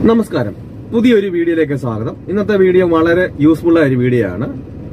നമസ്കാരം പുതിയൊരു വീഡിയോയിലേക്ക് സ്വാഗതം ഇന്നത്തെ വീഡിയോ വളരെ യൂസ്ഫുൾ ആയ ഒരു വീഡിയോ ആണ്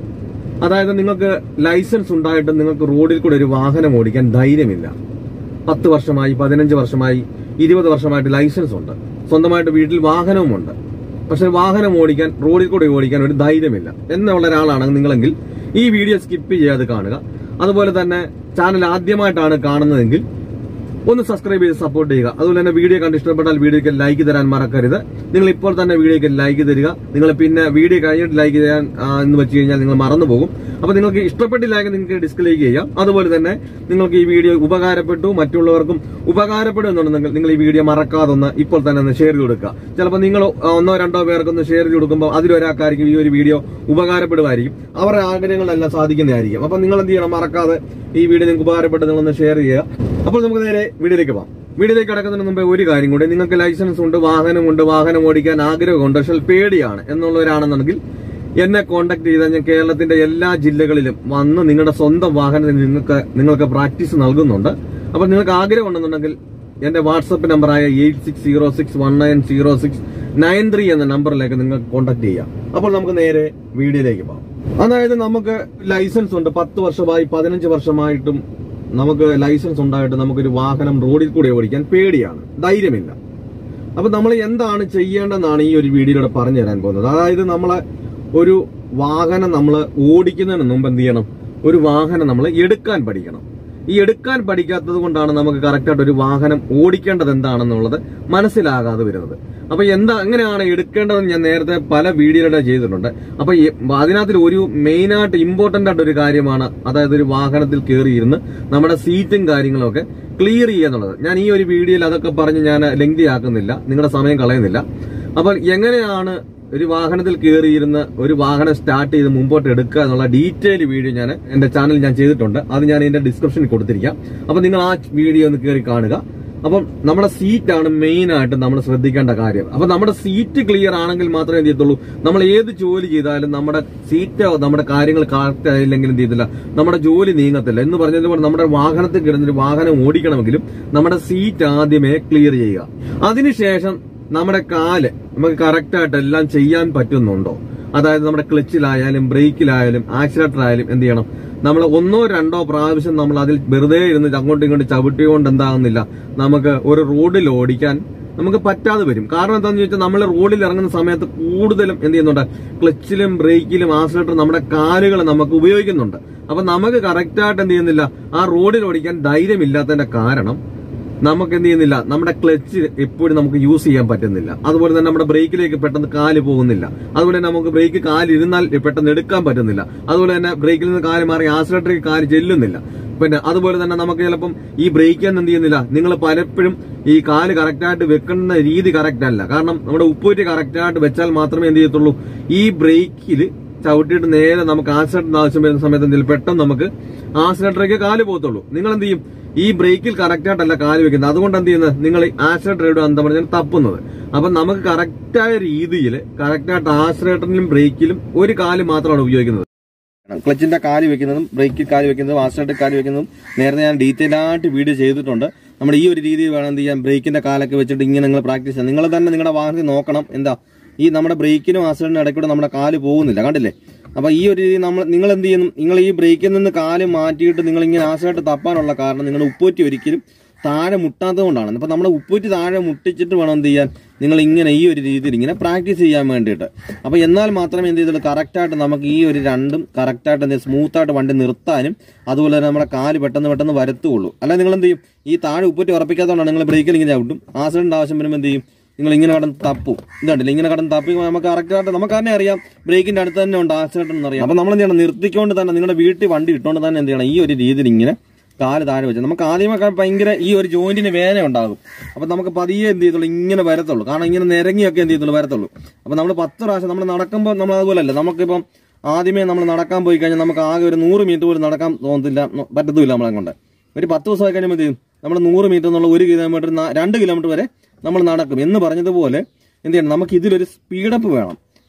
അതായത് നിങ്ങൾക്ക് ലൈസൻസ് ഉണ്ടായിട്ട് നിങ്ങൾക്ക് റോഡിൽ കൂടെ ഒരു വാഹനം ഓടിക്കാൻ ധൈര്യമില്ല പത്ത് വർഷമായി പതിനഞ്ച് വർഷമായി ഇരുപത് വർഷമായിട്ട് ലൈസൻസ് ഉണ്ട് സ്വന്തമായിട്ട് വീട്ടിൽ വാഹനവുമുണ്ട് പക്ഷെ വാഹനം ഓടിക്കാൻ റോഡിൽ കൂടെ ഓടിക്കാൻ ഒരു ധൈര്യമില്ല എന്നുള്ള ഒരാളാണ് നിങ്ങളെങ്കിൽ ഈ വീഡിയോ സ്കിപ്പ് ചെയ്യാതെ കാണുക അതുപോലെ തന്നെ ചാനൽ ആദ്യമായിട്ടാണ് കാണുന്നതെങ്കിൽ ഒന്ന് സബ്സ്ക്രൈബ് ചെയ്ത് സപ്പോർട്ട് ചെയ്യുക അതുപോലെ തന്നെ വീഡിയോ കണ്ട് ഇഷ്ടപ്പെട്ടാൽ വീഡിയോക്ക് ലൈക്ക് തരാൻ മറക്കരുത് നിങ്ങൾ ഇപ്പോൾ തന്നെ വീഡിയോക്ക് ലൈക്ക് തരിക നിങ്ങൾ പിന്നെ വീഡിയോ കഴിഞ്ഞിട്ട് ലൈക്ക് ചെയ്യാൻ ആ, എന്ന് വെച്ച് കഴിഞ്ഞാൽ നിങ്ങൾ മറന്നു പോകും അപ്പൊ നിങ്ങൾക്ക് ഇഷ്ടപ്പെട്ടില്ലെങ്കിൽ നിങ്ങൾക്ക് ഡിസ്ലൈക്ക് ചെയ്യാം അതുപോലെ തന്നെ നിങ്ങൾക്ക് ഈ വീഡിയോ ഉപകാരപ്പെട്ടു മറ്റുള്ളവർക്കും ഉപകാരപ്പെടും എന്നുണ്ടെങ്കിൽ നിങ്ങൾ ഈ വീഡിയോ മറക്കാതെ ഒന്ന് ഇപ്പോൾ തന്നെ ഒന്ന് ഷെയർ ചെയ്ത് കൊടുക്കുക ചിലപ്പോൾ നിങ്ങൾ ഒന്നോ രണ്ടോ പേർക്കൊന്ന് ഷെയർ ചെയ്ത് കൊടുക്കുമ്പോൾ അതിലൊരാൾക്കായിരിക്കും ഈ ഒരു വീഡിയോ ഉപകാരപ്പെടുമായിരിക്കും അവരുടെ ആഗ്രഹങ്ങളെല്ലാം സാധിക്കുന്നതായിരിക്കും അപ്പൊ നിങ്ങൾ എന്ത് ചെയ്യണം മറക്കാതെ ഈ വീഡിയോ നിങ്ങൾക്ക് ഉപകാരപ്പെട്ട് നിങ്ങളൊന്ന് ഷെയർ ചെയ്യുക അപ്പോൾ നമുക്ക് നേരെ വീഡിയോയിലേക്ക് പോകാം വീഡിയോയിലേക്ക് കടക്കുന്നതിന് മുമ്പ് ഒരു കാര്യം കൂടി നിങ്ങൾക്ക് ലൈസൻസ് ഉണ്ട് വാഹനമുണ്ട് വാഹനം ഓടിക്കാൻ ആഗ്രഹമുണ്ട് പക്ഷെ പേടിയാണ് എന്നുള്ളവരാണെന്നുണ്ടെങ്കിൽ എന്നെ കോൺടാക്ട് ചെയ്താൽ ഞാൻ കേരളത്തിന്റെ എല്ലാ ജില്ലകളിലും വന്ന് നിങ്ങളുടെ സ്വന്തം വാഹനത്തിൽ നിങ്ങൾക്ക് നിങ്ങൾക്ക് പ്രാക്ടീസ് നൽകുന്നുണ്ട് അപ്പോൾ നിങ്ങൾക്ക് ആഗ്രഹം ഉണ്ടെന്നുണ്ടെങ്കിൽ എന്റെ വാട്സപ്പ് നമ്പറായ eight six zero six one nine zero six nine three എന്ന നമ്പറിലേക്ക് നിങ്ങൾക്ക് കോൺടാക്ട് ചെയ്യാം അപ്പോൾ നമുക്ക് നേരെ വീഡിയോയിലേക്ക് പോകാം അതായത് നമുക്ക് ലൈസൻസ് ഉണ്ട് പത്ത് വർഷമായി പതിനഞ്ച് വർഷമായിട്ടും നമുക്ക് ലൈസൻസ് ഉണ്ടായിട്ട് നമുക്കൊരു വാഹനം റോഡിൽ കൂടെ ഓടിക്കാൻ പേടിയാണ് ധൈര്യമില്ല അപ്പൊ നമ്മൾ എന്താണ് ചെയ്യേണ്ടതെന്നാണ് ഈ ഒരു വീഡിയോയിലൂടെ പറഞ്ഞു തരാൻ പോകുന്നത് അതായത് നമ്മളെ ഒരു വാഹനം നമ്മൾ ഓടിക്കുന്നതിന് മുമ്പ് എന്ത് ചെയ്യണം ഒരു വാഹനം നമ്മൾ എടുക്കാൻ പഠിക്കണം ഈ എടുക്കാൻ പഠിക്കാത്തത് കൊണ്ടാണ് നമുക്ക് കറക്റ്റായിട്ട് ഒരു വാഹനം ഓടിക്കേണ്ടത് എന്താണെന്നുള്ളത് മനസ്സിലാകാതെ വരുന്നത് അപ്പൊ എന്താ എങ്ങനെയാണ് എടുക്കേണ്ടതെന്ന് ഞാൻ നേരത്തെ പല വീഡിയോയിലൂടെ ചെയ്തിട്ടുണ്ട് അപ്പൊ ഈ- അതിനകത്തിൽ ഒരു മെയിൻ ആയിട്ട് ഇമ്പോർട്ടന്റ് ആയിട്ട് ഒരു കാര്യമാണ് അതായത് ഒരു വാഹനത്തിൽ കയറിയിരുന്ന് നമ്മുടെ സീറ്റും കാര്യങ്ങളും ഒക്കെ ക്ലിയർ ചെയ്യുക എന്നുള്ളത് ഞാൻ ഈ ഒരു വീഡിയോയിൽ അതൊക്കെ പറഞ്ഞ് ഞാൻ ലെങ്തി ആക്കുന്നില്ല നിങ്ങളുടെ സമയം കളയുന്നില്ല അപ്പോൾ എങ്ങനെയാണ് ഒരു വാഹനത്തിൽ കയറിയിരുന്ന് ഒരു വാഹനം സ്റ്റാർട്ട് ചെയ്ത് മുമ്പോട്ട് എടുക്കുക എന്നുള്ള ഡീറ്റെയിൽ വീഡിയോ ഞാൻ എന്റെ ചാനൽ ഞാൻ ചെയ്തിട്ടുണ്ട് അത് ഞാൻ ഇതിന്റെ ഡിസ്ക്രിപ്ഷനിൽ കൊടുത്തിരിക്കാം അപ്പൊ നിങ്ങൾ ആ വീഡിയോ ഒന്ന് കയറി കാണുക അപ്പം നമ്മുടെ സീറ്റാണ് മെയിൻ ആയിട്ട് നമ്മൾ ശ്രദ്ധിക്കേണ്ട കാര്യം അപ്പൊ നമ്മുടെ സീറ്റ് ക്ലിയർ ആണെങ്കിൽ മാത്രമേ എന്ത് ചെയ്യത്തുള്ളൂ നമ്മൾ ഏത് ജോലി ചെയ്താലും നമ്മുടെ സീറ്റ് നമ്മുടെ കാര്യങ്ങൾ കറക്റ്റ് ആയില്ലെങ്കിൽ എന്ത് ചെയ്തില്ല നമ്മുടെ ജോലി നീങ്ങത്തില്ല എന്ന് പറഞ്ഞതുപോലെ നമ്മുടെ വാഹനത്തിൽ കിടന്നൊരു വാഹനം ഓടിക്കണമെങ്കിലും നമ്മുടെ സീറ്റ് ആദ്യമേ ക്ലിയർ ചെയ്യുക അതിനുശേഷം നമ്മുടെ കാല് നമുക്ക് കറക്റ്റ് ആയിട്ട് എല്ലാം ചെയ്യാൻ പറ്റുന്നുണ്ടോ അതായത് നമ്മുടെ ക്ലച്ചിലായാലും ബ്രേക്കിലായാലും ആക്സിലേറ്റർ എന്ത് ചെയ്യണം നമ്മൾ ഒന്നോ രണ്ടോ പ്രാവശ്യം നമ്മൾ അതിൽ വെറുതെ ഇരുന്ന് അങ്ങോട്ടും ഇങ്ങോട്ടും ചവിട്ടിക്കൊണ്ട് എന്താകുന്നില്ല നമുക്ക് ഒരു റോഡിൽ ഓടിക്കാൻ നമുക്ക് പറ്റാതെ വരും കാരണം എന്താണെന്ന് ചോദിച്ചാൽ നമ്മൾ റോഡിൽ ഇറങ്ങുന്ന സമയത്ത് കൂടുതലും എന്ത് ചെയ്യുന്നുണ്ട് ക്ലച്ചിലും ബ്രേക്കിലും ആക്സിലേറ്ററും നമ്മുടെ കാലുകൾ നമുക്ക് ഉപയോഗിക്കുന്നുണ്ട് അപ്പൊ നമുക്ക് കറക്റ്റായിട്ട് എന്ത് ചെയ്യുന്നില്ല ആ റോഡിൽ ഓടിക്കാൻ ധൈര്യമില്ലാത്തതിന്റെ കാരണം നമുക്ക് എന്ത് ചെയ്യുന്നില്ല നമ്മുടെ ക്ലച്ച് എപ്പോഴും നമുക്ക് യൂസ് ചെയ്യാൻ പറ്റുന്നില്ല അതുപോലെ തന്നെ നമ്മുടെ ബ്രേക്കിലേക്ക് പെട്ടെന്ന് കാല് പോകുന്നില്ല അതുപോലെ തന്നെ നമുക്ക് ബ്രേക്ക് കാല് ഇരുന്നാൽ പെട്ടെന്ന് എടുക്കാൻ പറ്റുന്നില്ല അതുപോലെ തന്നെ ബ്രേക്കിൽ നിന്ന് കാല് മാറി ആക്സിലേറ്ററിൽ കാല് ചെല്ലുന്നില്ല പിന്നെ അതുപോലെ തന്നെ നമുക്ക് ചിലപ്പം ഈ ബ്രേക്ക് എന്ത് ചെയ്യുന്നില്ല നിങ്ങൾ പലപ്പോഴും ഈ കാല് കറക്റ്റായിട്ട് വെക്കുന്ന രീതി കറക്റ്റ് അല്ല കാരണം നമ്മുടെ ഉപ്പൂറ്റി കറക്റ്റായിട്ട് വെച്ചാൽ മാത്രമേ എന്ത് ചെയ്യത്തുള്ളൂ ഈ ബ്രേക്കിൽ ചവിട്ടിയിട്ട് നേരെ നമുക്ക് ആക്സിഡന്റ് ആവശ്യം വരുന്ന സമയത്ത് എന്തെങ്കിലും പെട്ടെന്ന് നമുക്ക് ആക്സിലേറ്ററിലേക്ക് കാല് പോകത്തുള്ളൂ നിങ്ങൾ എന്ത് ചെയ്യും ഈ ബ്രേക്കിൽ കറക്റ്റായിട്ടല്ല കാല് വെക്കുന്നത് അതുകൊണ്ട് എന്ത് ചെയ്യുന്നത് നിങ്ങൾ ആക്സിലേറ്റർ എന്താ പറഞ്ഞാൽ തപ്പുന്നത് അപ്പൊ നമുക്ക് കറക്റ്റായ രീതിയിൽ കറക്റ്റായിട്ട് ആക്സിലേറ്ററിലും ബ്രേക്കിലും ഒരു കാല് മാത്രമാണ് ഉപയോഗിക്കുന്നത് ക്ലച്ചിന്റെ കാല് വെക്കുന്നതും ബ്രേക്കിൽ കാല് വെക്കുന്നതും ആക്സിലേറ്റർ കാല് വെക്കുന്നതും നേരത്തെ ഞാൻ ഡീറ്റെയിൽ ആയിട്ട് വീഡിയോ ചെയ്തിട്ടുണ്ട് നമ്മുടെ ഈ ഒരു രീതിയിൽ വേണം എന്ത് ചെയ്യാൻ ബ്രേക്കിന്റെ കാലൊക്കെ വെച്ചിട്ട് ഇങ്ങനെ നിങ്ങൾ പ്രാക്ടീസ് ചെയ്യാം നിങ്ങൾ തന്നെ നിങ്ങളുടെ വാഹനത്തിൽ നോക്കണം എന്താ ഈ നമ്മുടെ ബ്രേക്കിനും ആക്സിഡന്റിനും ഇടയ്ക്കൂടെ നമ്മുടെ കാല് പോകുന്നില്ല കണ്ടില്ലേ അപ്പൊ ഈ ഒരു രീതി നമ്മൾ നിങ്ങൾ എന്ത് ചെയ്യുന്നു നിങ്ങൾ ഈ ബ്രേക്കിൽ നിന്ന് കാല് മാറ്റിയിട്ട് നിങ്ങൾ ഇങ്ങനെ ആക്സിഡന്റ് തപ്പാനുള്ള കാരണം നിങ്ങൾ ഉപ്പൂറ്റി ഒരിക്കലും താഴെ മുട്ടാത്തത് കൊണ്ടാണ് അപ്പൊ നമ്മുടെ ഉപ്പൂറ്റി താഴെ മുട്ടിച്ചിട്ട് വേണം എന്ത് ചെയ്യാൻ നിങ്ങൾ ഇങ്ങനെ ഈ ഒരു രീതിയിൽ ഇങ്ങനെ പ്രാക്ടീസ് ചെയ്യാൻ വേണ്ടിയിട്ട് അപ്പൊ എന്നാൽ മാത്രമേ എന്ത് ചെയ്തുള്ളൂ കറക്റ്റായിട്ട് നമുക്ക് ഈ ഒരു രണ്ടും കറക്റ്റായിട്ട് എന്ത് സ്മൂത്തായിട്ട് വണ്ടി നിർത്താനും അതുപോലെ തന്നെ നമ്മുടെ കാല് പെട്ടെന്ന് പെട്ടെന്ന് വരത്തുള്ളൂ അല്ല നിങ്ങൾ എന്ത് ചെയ്യും ഈ താഴെ ഉപ്പൂറ്റി ഉറപ്പിക്കാത്തതുകൊണ്ടാണ് നിങ്ങൾ ബ്രേക്കിൽ ഇങ്ങനെ ചവിട്ടും ആക്സിഡന്റ് ആവശ്യം വരുമ്പോൾ എന്ത് ചെയ്യും നിങ്ങൾ ഇങ്ങനെ കടന്ന് തപ്പും ഇതുണ്ടല്ലോ ഇങ്ങനെ കടന്ന് തപ്പി നമുക്ക് കറക്റ്റായിട്ട് നമുക്ക് തന്നെ അറിയാം ബ്രേക്കിന്റെ അടുത്ത് തന്നെ ഉണ്ട് ആക്സിഡന്റ് എന്ന് അറിയാം അപ്പൊ നമ്മൾ എന്ത് ചെയ്യണം നിർത്തിക്കൊണ്ട് തന്നെ നിങ്ങളുടെ വീട്ടിൽ വണ്ടി ഇട്ടുകൊണ്ട് തന്നെ എന്ത് ചെയ്യണം ഈ ഒരു രീതിയിൽ ഇങ്ങനെ കാല് താഴെ വെച്ച് നമുക്ക് ആദ്യമൊക്കെ ഭയങ്കര ഈ ഒരു ജോയിന്റിന് വേദന ഉണ്ടാകും അപ്പൊ നമുക്ക് പതിയെ എന്ത് ചെയ്തുള്ളൂ ഇങ്ങനെ വരത്തുള്ളൂ കാരണം ഇങ്ങനെ നിരങ്ങിയൊക്കെ എന്ത് ചെയ്തുള്ളൂ വരത്തുള്ളൂ അപ്പൊ നമ്മൾ പത്ത് പ്രാവശ്യം നമ്മൾ നടക്കുമ്പോൾ നമ്മൾ അതുപോലെ അല്ല നമുക്കിപ്പം ആദ്യമേ നമ്മൾ നടക്കാൻ പോയി കഴിഞ്ഞാൽ നമുക്ക് ആകെ ഒരു നൂറ് മീറ്റർ പോലും നടക്കാൻ തോന്നത്തില്ല പറ്റത്തുമില്ല നമ്മളെ കൊണ്ട് ഒരു പത്ത് ദിവസമായി കഴിയുമ്പോൾ എന്ത് ചെയ്യും നമ്മൾ നൂറ് മീറ്റർ എന്നുള്ള ഒരു കിലോമീറ്റർ രണ്ട് കിലോമീറ്റർ വരെ നമ്മൾ നടക്കും എന്ന് പറഞ്ഞതുപോലെ എന്ത് ചെയ്യണം നമുക്ക് ഇതിലൊരു സ്പീഡപ്പ് വേണം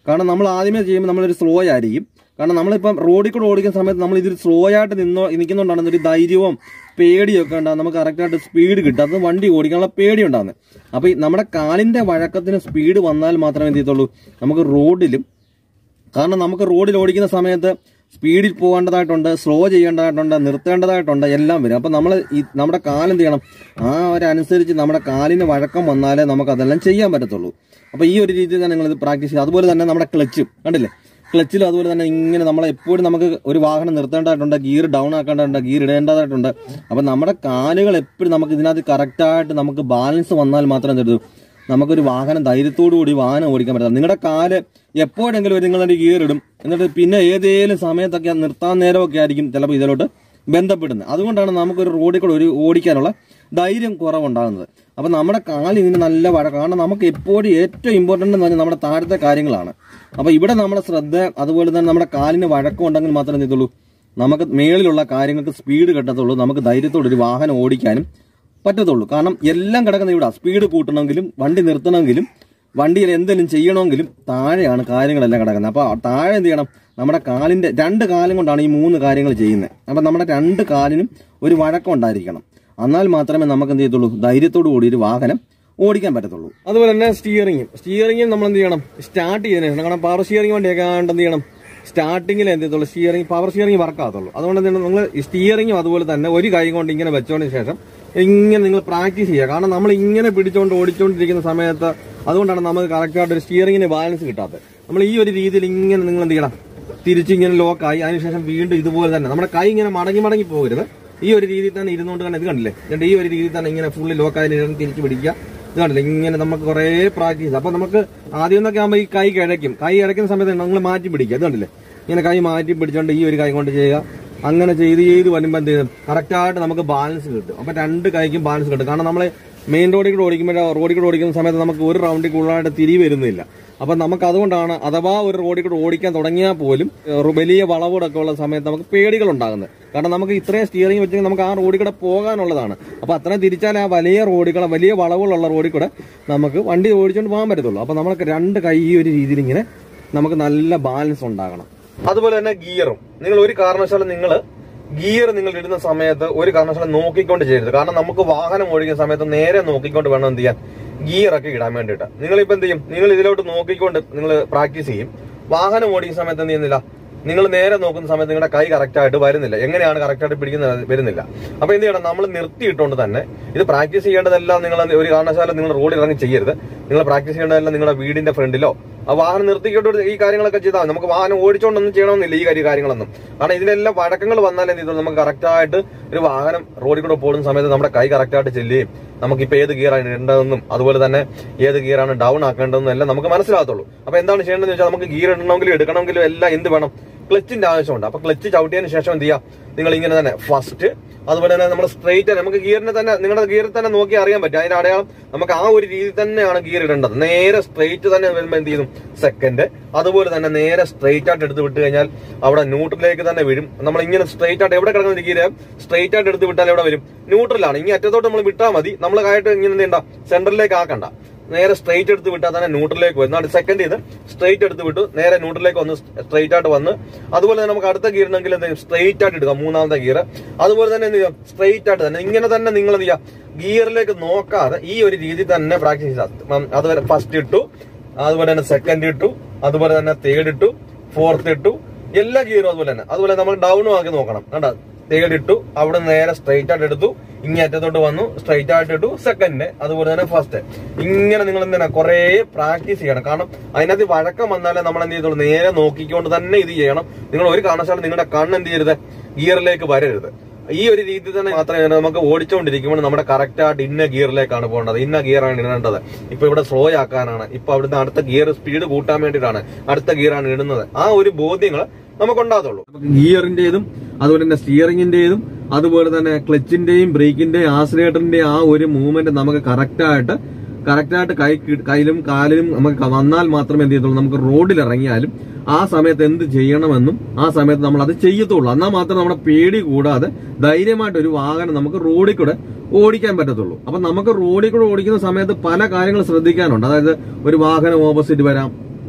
കാരണം നമ്മൾ ആദ്യമേ ചെയ്യുമ്പോൾ നമ്മളൊരു സ്ലോ ആയിരിക്കും കാരണം നമ്മളിപ്പം റോഡിൽ കൂടെ ഓടിക്കുന്ന സമയത്ത് നമ്മൾ ഇതിൽ സ്ലോ ആയിട്ട് നിന്നോ നിൽക്കുന്നുണ്ടാകുന്ന ഒരു ധൈര്യവും പേടിയൊക്കെ ഉണ്ടാകും നമുക്ക് കറക്റ്റായിട്ട് സ്പീഡ് കിട്ടും അത് വണ്ടി ഓടിക്കാനുള്ള പേടി ഉണ്ടാകുന്നത് അപ്പോൾ ഈ നമ്മുടെ കാലിന്റെ വഴക്കത്തിന് സ്പീഡ് വന്നാൽ മാത്രമേ എന്ത് ചെയ്യത്തുള്ളൂ നമുക്ക് റോഡിലും കാരണം നമുക്ക് റോഡിൽ ഓടിക്കുന്ന സമയത്ത് സ്പീഡിൽ പോകേണ്ടതായിട്ടുണ്ട് സ്ലോ ചെയ്യേണ്ടതായിട്ടുണ്ട് നിർത്തേണ്ടതായിട്ടുണ്ട് എല്ലാം വരും അപ്പം നമ്മൾ ഈ നമ്മുടെ കാലെന്ത് ചെയ്യണം ആ ഒരു അനുസരിച്ച് നമ്മുടെ കാലിന് വഴക്കം വന്നാലേ നമുക്ക് അതെല്ലാം ചെയ്യാൻ പറ്റത്തുള്ളൂ അപ്പോൾ ഈ ഒരു രീതിയിൽ തന്നെ നിങ്ങളിത് പ്രാക്ടീസ് ചെയ്യുക അതുപോലെ തന്നെ നമ്മുടെ ക്ലച്ചും കണ്ടില്ലേ ക്ലച്ചിലും അതുപോലെ തന്നെ ഇങ്ങനെ നമ്മൾ എപ്പോഴും നമുക്ക് ഒരു വാഹനം നിർത്തേണ്ടതായിട്ടുണ്ട് ഗിയർ ഡൗൺ ആക്കേണ്ടതുണ്ട് ഗിയർ ഇടേണ്ടതായിട്ടുണ്ട് അപ്പം നമ്മുടെ കാലുകൾ എപ്പോഴും നമുക്ക് ഇതിനകത്ത് കറക്റ്റായിട്ട് നമുക്ക് ബാലൻസ് വന്നാൽ മാത്രമേ എന്ത് ചെയ്യൂ നമുക്കൊരു വാഹനം ധൈര്യത്തോടു കൂടി വാഹനം ഓടിക്കാൻ പറ്റില്ല നിങ്ങളുടെ കാല് എപ്പോഴെങ്കിലും ഒരു നിങ്ങളൊരു ഗിയർ ഇടും എന്നിട്ട് പിന്നെ ഏതേലും സമയത്തൊക്കെ നിർത്താൻ നേരമൊക്കെ ആയിരിക്കും ചിലപ്പോൾ ഇതിലോട്ട് ബന്ധപ്പെടുന്നത് അതുകൊണ്ടാണ് നമുക്കൊരു റോഡിൽ കൂടെ ഒരു ഓടിക്കാനുള്ള ധൈര്യം കുറവുണ്ടാകുന്നത് അപ്പം നമ്മുടെ കാല് ഇതിന് നല്ല വഴ കാരണം നമുക്ക് എപ്പോഴും ഏറ്റവും ഇമ്പോർട്ടൻ്റ് എന്ന് പറഞ്ഞാൽ നമ്മുടെ താഴത്തെ കാര്യങ്ങളാണ് അപ്പോൾ ഇവിടെ നമ്മുടെ ശ്രദ്ധ അതുപോലെ തന്നെ നമ്മുടെ കാലിന് വഴക്കം ഉണ്ടെങ്കിൽ മാത്രമേ എന്ത് ചെയ്തുള്ളൂ നമുക്ക് മേളിലുള്ള കാര്യങ്ങൾക്ക് സ്പീഡ് കിട്ടത്തുള്ളൂ നമുക്ക് ധൈര്യത്തോടെ ഒരു വാഹനം ഓടിക്കാനും പറ്റത്തുള്ളൂ കാരണം എല്ലാം കിടക്കുന്ന ഇവിടെ സ്പീഡ് കൂട്ടണമെങ്കിലും വണ്ടി നിർത്തണമെങ്കിലും വണ്ടിയിൽ എന്തെങ്കിലും ചെയ്യണമെങ്കിലും താഴെയാണ് കാര്യങ്ങളെല്ലാം കിടക്കുന്നത് അപ്പോൾ താഴെ എന്ത് ചെയ്യണം നമ്മുടെ കാലിന്റെ രണ്ട് കാലം കൊണ്ടാണ് ഈ മൂന്ന് കാര്യങ്ങൾ ചെയ്യുന്നത് അപ്പം നമ്മുടെ രണ്ട് കാലിനും ഒരു വഴക്കം ഉണ്ടായിരിക്കണം എന്നാൽ മാത്രമേ നമുക്ക് എന്ത് ചെയ്യത്തുള്ളൂ ധൈര്യത്തോടു കൂടി ഒരു വാഹനം ഓടിക്കാൻ പറ്റത്തുള്ളൂ അതുപോലെ തന്നെ സ്റ്റിയറിംഗും സ്റ്റിയറിംഗും നമ്മൾ എന്ത് ചെയ്യണം സ്റ്റാർട്ട് ചെയ്യുന്നതിന് ശേഷം കാരണം പവർ സ്റ്റിയറിംഗ് വണ്ടിയൊക്കെ ആണ്ട് എന്ത് ചെയ്യണം സ്റ്റാർട്ടിങ്ങിൽ എന്ത് ചെയ്യത്തുള്ളൂ സ്റ്റിയറിംഗ് പവർ സ്റ്റിയറിംഗ് വർക്ക് ആകത്തുള്ളൂ അതുകൊണ്ട് എന്താണ് നിങ്ങൾ സ്റ്റിയറിംഗും അതുപോലെ തന്നെ ഒരു കൈ കൊണ്ട് ഇങ്ങനെ വെച്ചോതിന് ശേഷം ഇങ്ങനെ നിങ്ങൾ പ്രാക്ടീസ് ചെയ്യുക കാരണം നമ്മൾ ഇങ്ങനെ പിടിച്ചുകൊണ്ട് ഓടിച്ചുകൊണ്ടിരിക്കുന്ന സമയത്ത് അതുകൊണ്ടാണ് നമുക്ക് കറക്റ്റായിട്ട് ഒരു സ്റ്റിയറിംഗിന് ബാലൻസ് കിട്ടാത്തത് നമ്മൾ ഈ ഒരു രീതിയിൽ ഇങ്ങനെ നിങ്ങൾ എന്ത് ചെയ്യണം തിരിച്ചിങ്ങനെ ലോക്കായി അതിനുശേഷം വീണ്ടും ഇതുപോലെ തന്നെ നമ്മുടെ കൈ ഇങ്ങനെ മടങ്ങി മടങ്ങി പോകരുത് ഈ ഒരു രീതിയിൽ തന്നെ ഇരുന്നുകൊണ്ട് തന്നെ ഇത് കണ്ടില്ലേ എന്നിട്ട് ഈ ഒരു രീതിയിൽ തന്നെ ഇങ്ങനെ ഫുള്ളി ലോക്കായി തിരിച്ച് പിടിക്കുക ഇത് കണ്ടില്ലേ ഇങ്ങനെ നമുക്ക് കുറേ പ്രാക്ടീസ് അപ്പൊ നമുക്ക് ആദ്യം എന്നൊക്കെ ആകുമ്പോൾ ഈ കൈ കിഴക്കും കൈ കിഴക്കുന്ന സമയത്ത് നിങ്ങൾ മാറ്റി പിടിക്കുക ഇത് കണ്ടില്ലേ ഇങ്ങനെ കൈ മാറ്റി പിടിച്ചോണ്ട് ഈ ഒരു കൈ കൊണ്ട് ചെയ്യുക അങ്ങനെ ചെയ്ത് ചെയ്ത് വരുമ്പോൾ എന്ത് ചെയ്യും കറക്റ്റായിട്ട് നമുക്ക് ബാലൻസ് കിട്ടും അപ്പൊ രണ്ട് കൈക്കും ബാലൻസ് കിട്ടും കാരണം നമ്മൾ മെയിൻ റോഡിൽ കൂടെ ഓടിക്കുമ്പോൾ റോഡിൽ കൂടെ ഓടിക്കുന്ന സമയത്ത് നമുക്ക് ഒരു റൗണ്ടിൽ കൂടുതലായിട്ട് തിരി വരുന്നില്ല അപ്പൊ നമുക്ക് അതുകൊണ്ടാണ് അഥവാ ഒരു റോഡിൽ കൂടെ ഓടിക്കാൻ തുടങ്ങിയാൽ പോലും ഏഹ്, വലിയ വളവുകളൊക്കെ ഉള്ള സമയത്ത് നമുക്ക് പേടികൾ ഉണ്ടാകുന്നത് കാരണം നമുക്ക് ഇത്രയും സ്റ്റിയറിംഗ് വെച്ചെങ്കിൽ നമുക്ക് ആ റോഡിൽ കൂടെ പോകാനുള്ളതാണ് അപ്പൊ അത്രയും തിരിച്ചാൽ ആ വലിയ റോഡുകൾ വലിയ വളവുകളുള്ള റോഡിൽ കൂടെ നമുക്ക് വണ്ടി ഓടിച്ചുകൊണ്ട് പോകാൻ പറ്റത്തുള്ളൂ അപ്പൊ നമുക്ക് രണ്ട് കൈ ഈ ഒരു രീതിയിൽ ഇങ്ങനെ നമുക്ക് നല്ല ബാലൻസ് ഉണ്ടാകണം അതുപോലെ തന്നെ ഗിയറും നിങ്ങൾ ഒരു കാരണവശാലും നിങ്ങൾ ഗിയർ നിങ്ങൾ ഇടുന്ന സമയത്ത് ഒരു കാരണവശാലും നോക്കിക്കൊണ്ട് ചെയ്യരുത് കാരണം നമുക്ക് വാഹനം ഓടിക്കുന്ന സമയത്ത് നേരെ നോക്കിക്കൊണ്ട് വേണം എന്ത് ചെയ്യാൻ ഗിയർ ഒക്കെ ഇടാൻ വേണ്ടിയിട്ട് നിങ്ങൾ ഇപ്പൊ എന്ത് ചെയ്യും നിങ്ങൾ ഇതിലോട്ട് നോക്കിക്കൊണ്ട് നിങ്ങൾ പ്രാക്ടീസ് ചെയ്യും വാഹനം ഓടിക്കുന്ന സമയത്ത് എന്ത് ചെയ്യുന്നില്ല നിങ്ങൾ നേരെ നോക്കുന്ന സമയത്ത് നിങ്ങളുടെ കൈ കറക്റ്റ് ആയിട്ട് വരുന്നില്ല എങ്ങനെയാണ് കറക്റ്റ് ആയിട്ട് പിടിക്കുന്നത് വരുന്നില്ല അപ്പൊ എന്ത് ചെയ്യണം നമ്മൾ നിർത്തിയിട്ടുകൊണ്ട് തന്നെ ഇത് പ്രാക്ടീസ് ചെയ്യേണ്ടതെല്ലാം നിങ്ങൾ ഒരു കാരണവശാലും നിങ്ങൾ റോഡിൽ ഇറങ്ങി ചെയ്യരുത് നിങ്ങൾ പ്രാക്ടീസ് ചെയ്യേണ്ടതെല്ലാം നിങ്ങളുടെ വീടിന്റെ ഫ്രണ്ടിലോ ആ വാഹനം നിർത്തിക്കൊണ്ട് ഈ കാര്യങ്ങളൊക്കെ ചെയ്താൽ മതി. നമുക്ക് വാഹനം ഓടിച്ചോണ്ടൊന്നും ചെയ്യണമെന്നില്ല ഈ കാര്യ കാര്യങ്ങളൊന്നും കാരണം ഇതിനെല്ലാം വഴക്കങ്ങൾ വന്നാൽ എന്ത് ചെയ്തു നമുക്ക് കറക്റ്റ് ആയിട്ട് ഒരു വാഹനം റോഡിൽ കൂടെ പോകുന്ന സമയത്ത് നമ്മുടെ കൈ കറക്റ്റ് ആയിട്ട് ചെല്ലുകയും നമുക്ക് ഇപ്പൊ ഏത് ഗിയറാണ് ഇടേണ്ടതെന്നും അതുപോലെ തന്നെ ഏത് ഗിയറാണ് ഡൗൺ ആക്കേണ്ടതെന്നും എല്ലാം നമുക്ക് മനസ്സിലാകത്തുള്ളൂ അപ്പൊ എന്താണ് ചെയ്യേണ്ടതെന്ന് വെച്ചാൽ നമുക്ക് ഗിയർ ഇടണമെങ്കിലും എടുക്കണമെങ്കിലും എല്ലാം എന്ത് വേണം ക്ലച്ചിന്റെ ആവശ്യമുണ്ട് അപ്പൊ ക്ലച്ച് ചവിട്ടിയതിന് ശേഷം എന്ത് ചെയ്യാം നിങ്ങൾ ഇങ്ങനെ തന്നെ ഫസ്റ്റ് അതുപോലെ തന്നെ നമ്മൾ സ്ട്രെയിറ്റ് നമുക്ക് ഗിയറിനെ തന്നെ നിങ്ങളുടെ ഗിയറിൽ തന്നെ നോക്കി അറിയാൻ പറ്റും അതിന്റെ അടയാളം നമുക്ക് ആ ഒരു രീതിയിൽ തന്നെയാണ് ഗിയർ ഇടേണ്ടത് നേരെ സ്ട്രെയിറ്റ് തന്നെ വരുമ്പോൾ എന്ത് ചെയ്യും സെക്കൻഡ് അതുപോലെ തന്നെ നേരെ സ്ട്രെയിറ്റ് ആയിട്ട് എടുത്ത് വിട്ട് കഴിഞ്ഞാൽ അവിടെ ന്യൂട്രലിലേക്ക് തന്നെ വരും നമ്മൾ ഇങ്ങനെ സ്ട്രെയിറ്റ് ആയിട്ട് എവിടെ കിടക്കുന്ന ഗിയർ സ്ട്രെയിറ്റ് ആയിട്ട് എടുത്ത് വിട്ടാൽ എവിടെ വരും ന്യൂട്രലാണ് ഇനി അറ്റത്തോട്ട് നമ്മൾ വിട്ടാൽ മതി നമ്മൾ ആയിട്ട് ഇങ്ങനെ എന്ത് ചെയ്യണ്ട സെന്ററിലേക്ക് ആക്കണ്ട നേരെ സ്ട്രെയിറ്റ് എടുത്ത് വിട്ടാൽ തന്നെ ന്യൂട്രലിലേക്ക് വരും എന്നിട്ട് സെക്കൻഡ് ചെയ്ത് സ്ട്രെയിറ്റ് എടുത്ത് വിട്ടു നേരെ ന്യൂട്രലിലേക്ക് വന്ന് സ്ട്രെയിറ്റ് ആയിട്ട് വന്ന് അതുപോലെ തന്നെ നമുക്ക് അടുത്ത ഗിയറിനെങ്കിൽ എന്ത് ചെയ്യും സ്ട്രെയിറ്റ് ആയിട്ട് എടുക്കാം മൂന്നാമത്തെ ഗിയർ അതുപോലെ തന്നെ എന്ത് ചെയ്യാം സ്ട്രെയിറ്റ് ആയിട്ട് തന്നെ ഇങ്ങനെ തന്നെ നിങ്ങൾ എന്ത് ചെയ്യാം ഗിയറിലേക്ക് നോക്കാതെ ഈ ഒരു രീതി തന്നെ പ്രാക്ടീസ് ചെയ്താൽ അതുപോലെ ഫസ്റ്റ് ഇട്ടു അതുപോലെ തന്നെ സെക്കൻഡ് ഇട്ടു അതുപോലെ തന്നെ തേർഡ് ഇട്ടു ഫോർത്ത് ഇട്ടു എല്ലാ ഗിയറും അതുപോലെ തന്നെ അതുപോലെ നമ്മൾ ഡൗണും ആക്കി നോക്കണം കണ്ട തേർഡ് ഇട്ടു അവിടെ നേരെ സ്ട്രെയിറ്റ് ആയിട്ട് എടുത്തു ഇങ്ങനെ അറ്റത്തോട്ട് വന്നു സ്ട്രെയിറ്റ് ആയിട്ട് ഇട്ടു സെക്കൻഡ് അതുപോലെ തന്നെ ഫസ്റ്റ് ഇങ്ങനെ നിങ്ങൾ എന്തിനാ കുറെ പ്രാക്ടീസ് ചെയ്യണം കാരണം അതിനകത്ത് വഴക്കം വന്നാലേ നമ്മൾ എന്ത് ചെയ്തോളൂ നേരെ നോക്കിക്കൊണ്ട് തന്നെ ഇത് ചെയ്യണം നിങ്ങൾ ഒരു കാരണവശാലും നിങ്ങളുടെ കണ്ണ് എന്ത് ചെയ്യരുത് ഗിയറിലേക്ക് വരരുത് ഈ ഒരു രീതി തന്നെ മാത്രമേ നമുക്ക് ഓടിച്ചുകൊണ്ടിരിക്കുമ്പോൾ നമ്മുടെ കറക്റ്റ് ആയിട്ട് ഇന്ന ഗിയറിലേക്കാണ് പോകേണ്ടത് ഇന്ന ഗിയറാണ് ഇടേണ്ടത് ഇപ്പൊ ഇവിടെ സ്ലോ ആക്കാനാണ് ഇപ്പൊ അവിടുന്ന് അടുത്ത ഗിയർ സ്പീഡ് കൂട്ടാൻ വേണ്ടിയിട്ടാണ് അടുത്ത ഗിയറാണ് ഇടുന്നത് ആ ഒരു ബോധ്യങ്ങൾ നമുക്കുണ്ടാകത്തുള്ളൂ ഗിയറിന്റേതും അതുപോലെ തന്നെ സ്റ്റിയറിംഗിന്റേതും അതുപോലെ തന്നെ ക്ലച്ചിന്റെയും ബ്രേക്കിന്റെയും ആക്സിലേറ്ററിന്റെയും ആ ഒരു മൂവ്മെന്റ് നമുക്ക് കറക്റ്റ് ആയിട്ട് കറക്റ്റ് ആയിട്ട് കൈ കയ്യിലും കാലിലും നമുക്ക് വന്നാൽ മാത്രമേ എന്ത് ചെയ്യത്തുള്ളൂ നമുക്ക് റോഡിൽ ഇറങ്ങിയാലും ആ സമയത്ത് എന്ത് ചെയ്യണമെന്നും ആ സമയത്ത് നമ്മൾ അത് ചെയ്യത്തുള്ളൂ എന്നാൽ മാത്രം നമ്മുടെ പേടി കൂടാതെ ധൈര്യമായിട്ട് ഒരു വാഹനം നമുക്ക് റോഡിൽ കൂടെ ഓടിക്കാൻ പറ്റത്തുള്ളൂ അപ്പൊ നമുക്ക് റോഡിൽ കൂടെ ഓടിക്കുന്ന സമയത്ത് പല കാര്യങ്ങൾ ശ്രദ്ധിക്കാനുണ്ട് അതായത് ഒരു വാഹനം ഓപ്പോസിറ്റ് വരാം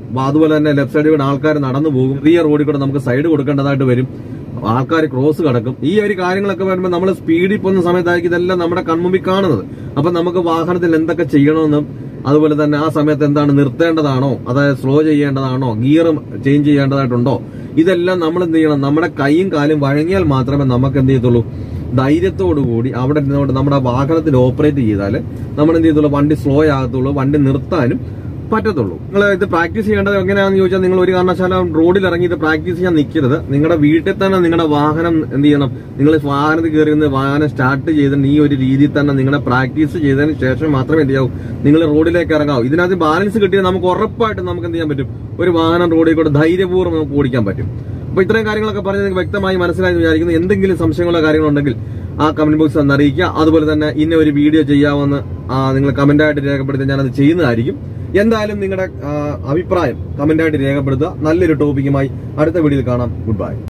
അപ്പൊ അതുപോലെ തന്നെ ലെഫ്റ്റ് സൈഡിൽ കൂടെ ആൾക്കാർ നടന്നു പോകും ചെറിയ റോഡിൽ കൂടെ നമുക്ക് സൈഡ് കൊടുക്കേണ്ടതായിട്ട് വരും ആൾക്കാർ ക്രോസ് കടക്കും ഈ ഒരു കാര്യങ്ങളൊക്കെ വരുമ്പോൾ നമ്മൾ സ്പീഡിൽ പോകുന്ന സമയത്തായിരിക്കും ഇതെല്ലാം നമ്മുടെ കൺമുമ്പിൽ കാണുന്നത് അപ്പൊ നമുക്ക് വാഹനത്തിൽ എന്തൊക്കെ ചെയ്യണമെന്നും അതുപോലെ തന്നെ ആ സമയത്ത് എന്താണ് നിർത്തേണ്ടതാണോ അതായത് സ്ലോ ചെയ്യേണ്ടതാണോ ഗിയർ ചേഞ്ച് ചെയ്യേണ്ടതായിട്ടുണ്ടോ ഇതെല്ലാം നമ്മൾ എന്ത് ചെയ്യണം നമ്മുടെ കൈയും കാലും വഴങ്ങിയാൽ മാത്രമേ നമുക്ക് എന്ത് ചെയ്യത്തുള്ളൂ ധൈര്യത്തോടു കൂടി അവിടെ നിന്നുകൊണ്ട് നമ്മുടെ വാഹനത്തിൽ ഓപ്പറേറ്റ് ചെയ്താൽ നമ്മൾ എന്ത് ചെയ്യത്തുള്ളൂ വണ്ടി സ്ലോ ആകത്തുള്ളൂ വണ്ടി നിർത്താനും പറ്റത്തുള്ളൂ നിങ്ങൾ ഇത് പ്രാക്ടീസ് ചെയ്യേണ്ടത് എങ്ങനെയാണെന്ന് ചോദിച്ചാൽ നിങ്ങൾ ഒരു കാരണവശാലും റോഡിൽ ഇറങ്ങി ഇത് പ്രാക്ടീസ് ചെയ്യാൻ നിൽക്കരുത് നിങ്ങളുടെ വീട്ടിൽ തന്നെ നിങ്ങളുടെ വാഹനം എന്ത് ചെയ്യണം നിങ്ങൾ വാഹനത്തിൽ കയറി നിന്ന് വാഹനം സ്റ്റാർട്ട് ചെയ്തിട്ട് ഈ ഒരു രീതിയിൽ തന്നെ നിങ്ങളുടെ പ്രാക്ടീസ് ചെയ്തതിന് ശേഷം മാത്രമേ എന്ത് ചെയ്യാവൂ നിങ്ങൾ റോഡിലേക്ക് ഇറങ്ങാവൂ ഇതിനകത്ത് ബാലൻസ് കിട്ടിയാൽ നമുക്ക് ഉറപ്പായിട്ടും നമുക്ക് എന്ത് ചെയ്യാൻ പറ്റും ഒരു വാഹനം റോഡിൽ കൂടെ ധൈര്യപൂർവ്വം നമുക്ക് ഓടിക്കാൻ പറ്റും അപ്പൊ ഇത്രയും കാര്യങ്ങളൊക്കെ പറഞ്ഞ് നിങ്ങൾക്ക് വ്യക്തമായി മനസ്സിലായി എന്ന് വിചാരിക്കുന്നു എന്തെങ്കിലും സംശയങ്ങളോ കാര്യങ്ങളോ ഉണ്ടെങ്കിൽ ആ കമന്റ് ബോക്സിൽ ഒന്ന് അറിയിക്കുക അതുപോലെ തന്നെ ഇന്ന ഒരു വീഡിയോ ചെയ്യാമെന്ന് ആ, നിങ്ങൾ കമന്റ് ആയിട്ട് രേഖപ്പെടുത്തി ഞാനത് ചെയ്യുന്നതായിരിക്കും എന്തായാലും നിങ്ങളുടെ ആ, അഭിപ്രായം കമന്റ് ആയിട്ട് രേഖപ്പെടുത്തുക നല്ലൊരു ടോപ്പിക്കുമായി അടുത്ത വീഡിയോയിൽ കാണാം ഗുഡ് ബൈ